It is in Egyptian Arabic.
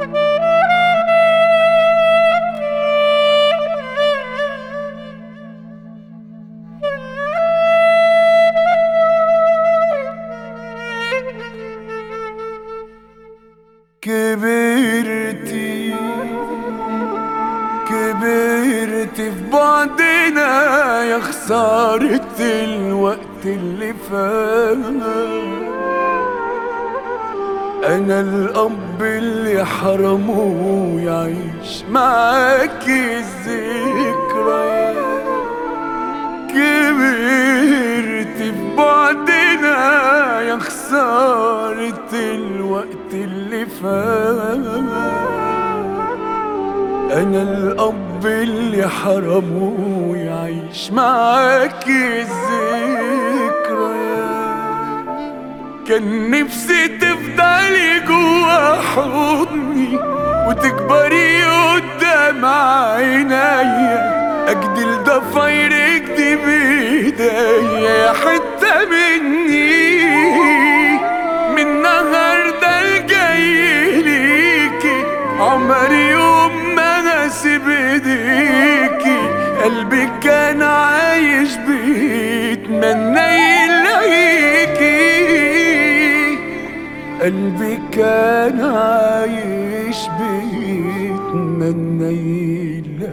كبرتي كبرت في بعدنا يا خسارة الوقت اللي فات أنا الأب اللي حرمه يعيش معاكي الذكريات كبرت في بعدنا يا خسارة الوقت اللي فات أنا الأب اللي حرمه يعيش معاكي الذكريات كان نفسي تفضلي جوا حضني وتكبري قدام عينيا اجدل ضفايرك دي بايديا يا حتة مني من النهاردة الجاي ليكي عمري يوم ما هسيب ايديكي قلبي كان عايش بيتمنى يلاقيكي قلبي كان عايش بيتمنى يلاقيكي